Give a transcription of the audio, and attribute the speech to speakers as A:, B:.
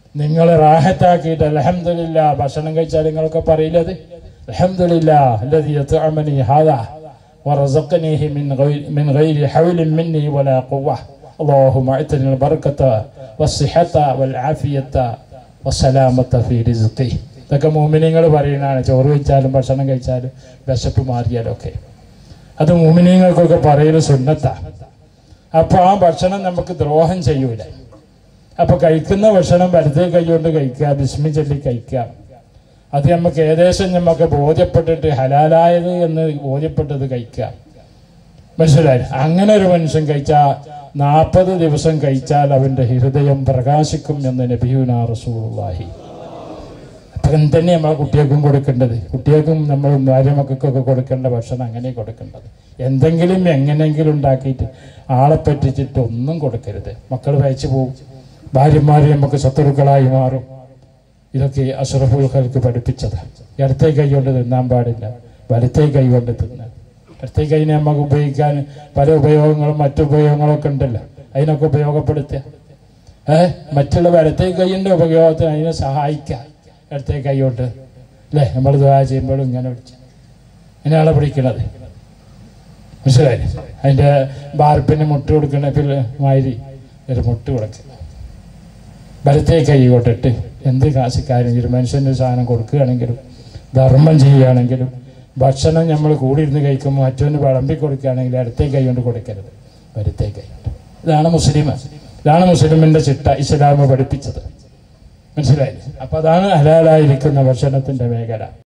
A: നിങ്ങൾ റാഹത്താക്കിയിട്ട് അലഹമില്ല ഭക്ഷണം കഴിച്ചാൽ നിങ്ങളൊക്കെ പറയില്ലത് അലഹമില്ല الذي يطعمني هذا ورزقنيه من غير من غير حول مني ولا قوة اللهم اعطني البركة والصحة والعافية والسلامة في رزقي ഇതൊക്കെ മൂമിനിങ്ങൾ പറയുന്നതാണ് ചോറ് കഴിച്ചാലും ഭക്ഷണം കഴിച്ചാലും വിശപ്പ് മാറിയാലൊക്കെ അത് മൂമിനിങ്ങൾക്കൊക്കെ പറയുന്ന സുന്നത്താ അപ്പൊ ആ ഭക്ഷണം നമുക്ക് ദ്രോഹം ചെയ്യൂല അപ്പൊ കഴിക്കുന്ന ഭക്ഷണം വലത്തേ കൈകൊണ്ട് കഴിക്കുക ബിസ്മി ചൊല്ലി കഴിക്കുക അത് നമുക്ക് ഏകദേശം നമുക്ക് ബോധ്യപ്പെട്ടിട്ട് ഹലാലായത് എന്ന് ബോധ്യപ്പെട്ടത് കഴിക്കുക മനസ്സിലായി അങ്ങനെ ഒരു മനുഷ്യൻ കഴിച്ചാൽ നാൽപ്പത് ദിവസം കഴിച്ചാൽ അവന്റെ ഹൃദയം പ്രകാശിക്കും എന്ന് നബിയുന റസൂലുള്ളാഹി അപ്പം തന്നെ നമ്മളെ കുട്ടികൾക്കും കൊടുക്കേണ്ടത് കുട്ടികൾക്കും നമ്മൾ ഭാര്യ മക്കൾക്കൊക്കെ കൊടുക്കേണ്ട ഭക്ഷണം അങ്ങനെ കൊടുക്കേണ്ടത് എന്തെങ്കിലും എങ്ങനെയെങ്കിലും ഉണ്ടാക്കിയിട്ട് ആളെ പറ്റിച്ചിട്ട് ഒന്നും കൊടുക്കരുത് മക്കൾ വയച്ചു പോകും ഭാര്യമാർ നമുക്ക് ശത്രുക്കളായി മാറും ഇതൊക്കെ അഷറഫുൽ ഖൽക്ക് പഠിപ്പിച്ചത് ഇടത്തെ കൈ കൊണ്ട് തിന്നാൻ പാടില്ല വലത്തെ കൈ കൊണ്ട് തിന്നാൻ ഇടത്തെ കൈനെ നമുക്ക് ഉപയോഗിക്കാൻ പല ഉപയോഗങ്ങളും മറ്റു ഉപയോഗങ്ങളൊക്കെ ഉണ്ടല്ലോ അതിനൊക്കെ ഉപയോഗപ്പെടുത്തുക ഏഹ് മറ്റുള്ള വലത്തെ കൈയിൻ്റെ ഉപയോഗത്തിന് അതിനെ സഹായിക്കുക ഇടത്തെ കൈ കൊണ്ട് അല്ലേ നമ്മൾ ദ്വാ ചെയ്യുമ്പോഴും ഇങ്ങനെ പിടിച്ച ഇങ്ങനെയാണ് പിടിക്കണത് മനസ്സിലായി അതിൻ്റെ ബാർപ്പിന് മുട്ട് കൊടുക്കണ പിന്നെ മാതിരി ഒരു മുട്ട് കൊടുക്കുക വലത്തെ കൈ കൊണ്ടിട്ട് എന്ത് കാശിക്കാരും ഒരു മനുഷ്യന് സാധനം കൊടുക്കുകയാണെങ്കിലും ധർമ്മം ചെയ്യുകയാണെങ്കിലും ഭക്ഷണം നമ്മൾ കൂടി ഇരുന്ന് കഴിക്കുമ്പോൾ മറ്റൊന്ന് വിളമ്പി കൊടുക്കുകയാണെങ്കിൽ ഇടത്തെ കൈ കൊണ്ട് കൊടുക്കരുത് വലത്തെ കൈ കൊണ്ട് ഇതാണ് മുസ്ലിം ഇതാണ് മുസ്ലിമിന്റെ ചിട്ട ഇസ്ലാമ് പഠിപ്പിച്ചത് മനസ്സിലായില്ലേ അപ്പൊ അതാണ് ഹലാലായിരിക്കുന്ന ഭക്ഷണത്തിന്റെ മേഖല